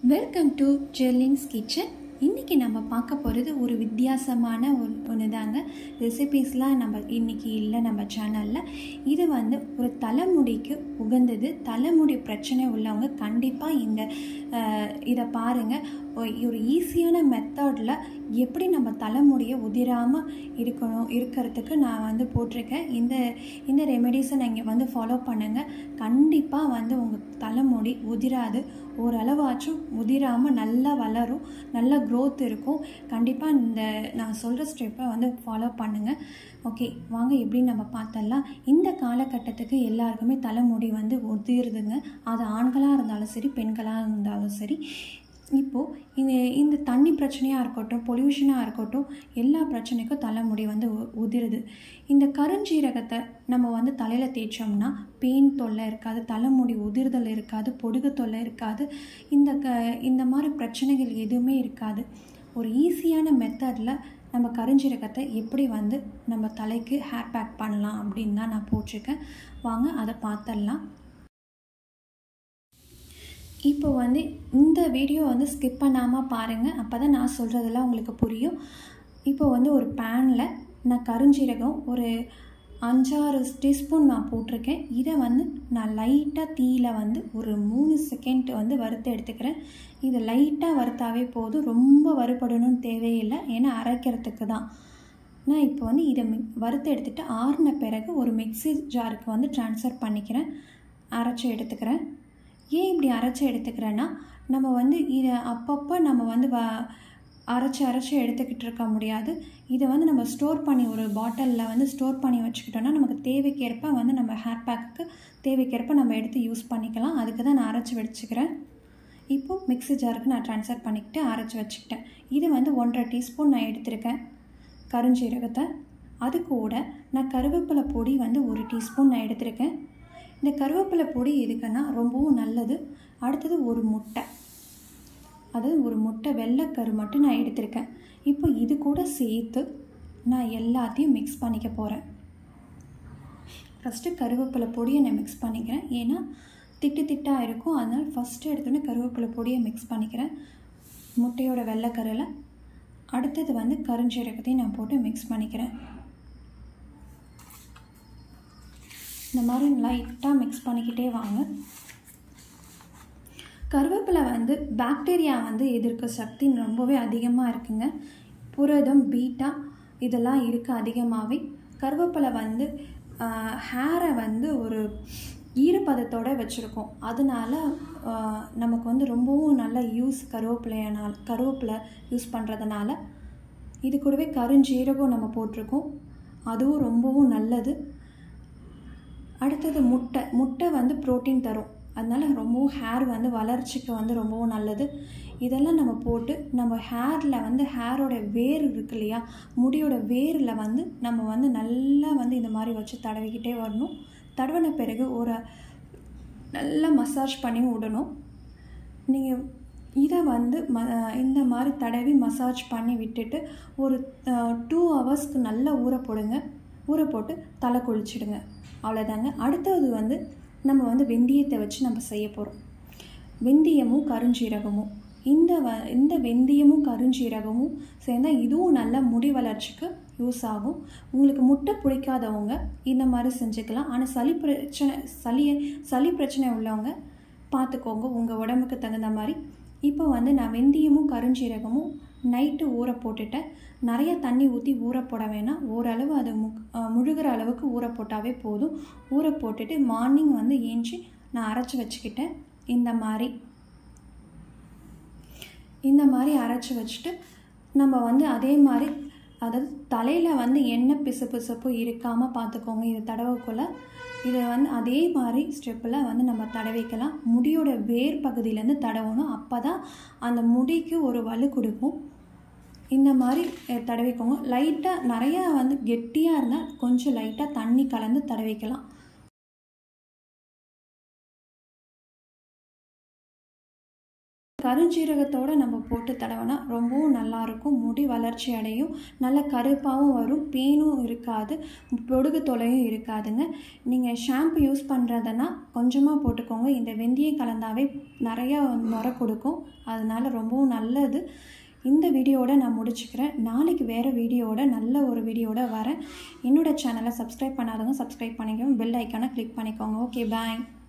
welcome to ஜெர்லின்ஸ் kitchen இன்றைக்கி நம்ம பார்க்க போகிறது ஒரு வித்தியாசமான ஒரு ஒன்று தாங்க ரெசிபீஸ்லாம் நம்ம இன்றைக்கி இல்லை நம்ம சேனலில் இது வந்து ஒரு தலைமுடிக்கு உகந்தது தலைமுடி பிரச்சனை உள்ளவங்க கண்டிப்பாக இந்த அஹ், இதை பாருங்கள் ஒரு ஈஸியான மெத்தடில் எப்படி நம்ம தலைமுடியை உதிராமல் இருக்கணும் இருக்கிறதுக்கு நான் வந்து போட்டிருக்கேன் இந்த இந்த ரெமெடிஸை நீங்கள் வந்து ஃபாலோ பண்ணுங்கள் கண்டிப்பாக வந்து உங்கள் தலைமுடி உதிராது ஓரளவாச்சும் உதிராமல் நல்லா வளரும் நல்ல growth இருக்கும் கண்டிப்பாக இந்த நான் சொல்கிற ஸ்டெப்பை வந்து ஃபாலோ பண்ணுங்கள் ஓகே வாங்க எப்படின்னு நம்ம பார்த்தரலாம் இந்த காலகட்டத்துக்கு எல்லாருக்குமே தலைமுடி வந்து உதிருதுங்க அது ஆண்களாக இருந்தாலும் சரி பெண்களாக இருந்தாலும் சரி இப்போது இந்த இந்த தண்ணி பிரச்சனையாக இருக்கட்டும் பொல்யூஷனாக இருக்கட்டும் எல்லா பிரச்சனைக்கும் தலைமுடி வந்து உ- உதிருது இந்த கருஞ்சீரகத்தை நம்ம வந்து தலையில் தேய்ச்சோம்னா பெயின் தொல்லை இருக்காது தலைமுடி உதிர்தல் இருக்காது பொடுகு தொல்லை இருக்காது இந்த க இந்த மாதிரி பிரச்சனைகள் எதுவுமே இருக்காது ஒரு ஈஸியான மெத்தடில் நம்ம கருஞ்சீரகத்தை எப்படி வந்து நம்ம தலைக்கு ஹேர் பேக் பண்ணலாம் அப்படின்னு தான் நான் போட்டிருக்கேன் வாங்க அதை பார்த்துடலாம் இப்போ வந்து இந்த வீடியோ வந்து ஸ்கிப் பண்ணாமல் பாருங்கள் அப்போ தான் நான் சொல்கிறதெல்லாம் உங்களுக்கு புரியும் இப்போ வந்து ஒரு பேனில் நான் கருஞ்சீரகம் ஒரு அஞ்சாறு டீஸ்பூன் நான் போட்டிருக்கேன் இதை வந்து நான் லைட்டாக தீயில வந்து ஒரு மூணு செகண்ட் வந்து வறுத்து எடுத்துக்கிறேன் இது லைட்டாக வறுத்தாவே போதும் ரொம்ப வறுபடணும்னு தேவையில்லை ஏன்னா அரைக்கிறதுக்கு தான் நான் இப்போ வந்து இதை மி வறுத்து எடுத்துகிட்டு ஆறின பிறகு ஒரு மிக்ஸி ஜாருக்கு வந்து ட்ரான்ஸ்ஃபர் பண்ணிக்கிறேன் அரைச்சி எடுத்துக்கிறேன் ஏன் இப்படி அரைச்சி எடுத்துக்கிறேன்னா நம்ம வந்து இதை அப்பப்போ நம்ம வந்து வ அரைச்சி அரைச்சி எடுத்துக்கிட்டு இருக்க முடியாது இதை வந்து நம்ம ஸ்டோர் பண்ணி ஒரு பாட்டிலில் வந்து ஸ்டோர் பண்ணி வச்சுக்கிட்டோன்னா நமக்கு தேவைக்கேற்ப வந்து நம்ம ஹேர் பேக்குக்கு தேவைக்கேற்ப நம்ம எடுத்து யூஸ் பண்ணிக்கலாம் அதுக்கு தான் நான் அரைச்சி வச்சுக்கிறேன் இப்போது மிக்ஸி ஜாருக்கு நான் ட்ரான்ஸ்ஃபர் பண்ணிக்கிட்டு அரைச்சி வச்சுக்கிட்டேன் இது வந்து ஒன்றரை டீஸ்பூன் நான் எடுத்திருக்கேன் கருஞ்சீரகத்தை அது கூட நான் கருவேப்பிலை பொடி வந்து ஒரு டீஸ்பூன் நான் எடுத்திருக்கேன் இந்த கருவேப்பிலை பொடி எதுக்குன்னா ரொம்பவும் நல்லது அடுத்தது ஒரு முட்டை அதாவது ஒரு முட்டை வெள்ளைக்கரு மட்டும் நான் எடுத்திருக்கேன் இப்போ இது கூட சேர்த்து நான் எல்லாத்தையும் மிக்ஸ் பண்ணிக்க போகிறேன் ஃபஸ்ட்டு கருவேப்பிலை பொடியை நான் மிக்ஸ் பண்ணிக்கிறேன் ஏன்னா திட்டு திட்டாக இருக்கும் அதனால் ஃபஸ்ட்டு எடுத்தோடனே கருவேப்பிலை பொடியை மிக்ஸ் பண்ணிக்கிறேன் முட்டையோட வெள்ளைக்கருவில் அடுத்தது வந்து கருஞ்சீரகத்தையும் நான் போட்டு மிக்ஸ் பண்ணிக்கிறேன் இந்த மாதிரி லைட்டாக மிக்ஸ் பண்ணிக்கிட்டே வாங்க கருவேப்பிலை வந்து பாக்டீரியா வந்து எதிர்க்க சக்தி ரொம்பவே அதிகமாக இருக்குங்க புரதம் பீட்டா இதெல்லாம் இருக்குது அதிகமாகவே கருவேப்பிலை வந்து ஹேரை வந்து ஒரு ஈரப்பதத்தோட வச்சுருக்கோம் அதனால ஆஹ், நமக்கு வந்து ரொம்பவும் நல்ல யூஸ் கருவேப்பிலையனால் கருவேப்பிலை யூஸ் பண்ணுறதுனால இது கூடவே கருஞ்சீரகம் நம்ம போட்டிருக்கோம் அதுவும் ரொம்பவும் நல்லது அடுத்தது முட்டை முட்டை வந்து புரோட்டீன் தரும் அதனால ரொம்பவும் ஹேர் வந்து வளர்ச்சிக்கு வந்து ரொம்பவும் நல்லது இதெல்லாம் நம்ம போட்டு நம்ம ஹேரில் வந்து ஹேரோட வேர் இருக்கு இல்லையா முடியோட வேரில் வந்து நம்ம வந்து நல்லா வந்து இந்த மாதிரி வச்சு தடவிக்கிட்டே வரணும் தடவின பிறகு ஒரு நல்லா மசாஜ் பண்ணி விடணும் நீங்கள் இதை வந்து ம இந்த மாதிரி தடவி மசாஜ் பண்ணி விட்டுட்டு ஒரு டூ ஹவர்ஸ்க்கு நல்லா ஊற போடுங்க ஊற போட்டு தலை குளிச்சிடுங்க அவ்வளோதாங்க அடுத்தது வந்து நம்ம வந்து வெந்தயத்தை வச்சு நம்ம செய்ய போகிறோம் வெந்தயமும் கருஞ்சீரகமும் இந்த வ இந்த வெந்தயமும் கருஞ்சீரகமும் சேர்ந்தால் இதுவும் நல்ல முடி வளர்ச்சிக்கு யூஸ் ஆகும் உங்களுக்கு முட்டை பிடிக்காதவங்க இந்த மாதிரி செஞ்சுக்கலாம் ஆனால் சளி பிரச்சனை சளியை சளி பிரச்சனை உள்ளவங்க பார்த்துக்கோங்க உங்கள் உடம்புக்கு தகுந்த மாதிரி இப்போ வந்து நான் வெந்தயமும் கருஞ்சீரகமும் நைட்டு ஊற போட்டுட்டேன் நிறைய தண்ணி ஊற்றி ஊற போட வேணாம் ஓரளவு அது மு அஹ் முழுகிற அளவுக்கு ஊற போட்டாவே போதும் ஊற போட்டுட்டு மார்னிங் வந்து ஏஞ்சி நான் அரைச்சி வச்சுக்கிட்டேன் இந்த மாதிரி இந்த மாதிரி அரைச்சி வச்சுட்டு நம்ம வந்து அதே மாதிரி அதாவது தலையில் வந்து எண்ணெய் பிசு பிசுப்பு இருக்காமல் பார்த்துக்கோங்க இது தடவக்குள்ள இதை வந்து அதே மாதிரி ஸ்டெப்பில் வந்து நம்ம தடவிக்கலாம் முடியோட வேர் பகுதியிலேருந்து தடவணும் அப்போ தான் அந்த முடிக்கு ஒரு வலு கொடுக்கும் இந்த மாதிரி அஹ், தடவிக்கோங்க லைட்டாக நிறையா வந்து கெட்டியாக இருந்தால் கொஞ்சம் லைட்டாக தண்ணி கலந்து தடவிக்கலாம் கருஞ்சீரகத்தோடு நம்ம போட்டு தடவினா ரொம்பவும் நல்லாயிருக்கும் முடி வளர்ச்சி அடையும் நல்ல கருப்பாகவும் வரும் பேனும் இருக்காது பொடுகு தொலையும் இருக்காதுங்க நீங்கள் ஷாம்பு யூஸ் பண்ணுறதுனா கொஞ்சமாக போட்டுக்கோங்க இந்த வெந்தயம் கலந்தாவே நிறையா நுர கொடுக்கும் அதனால் ரொம்பவும் நல்லது இந்த வீடியோவோட நான் முடிச்சுக்கிறேன் நாளைக்கு வேறு வீடியோவோட நல்ல ஒரு வீடியோட வரேன் என்னோடய சேனலை சப்ஸ்கிரைப் பண்ணாதவங்க சப்ஸ்கிரைப் பண்ணிக்கோங்க பெல் ஐக்கானை கிளிக் பண்ணிக்கோங்க ஓகே பாய்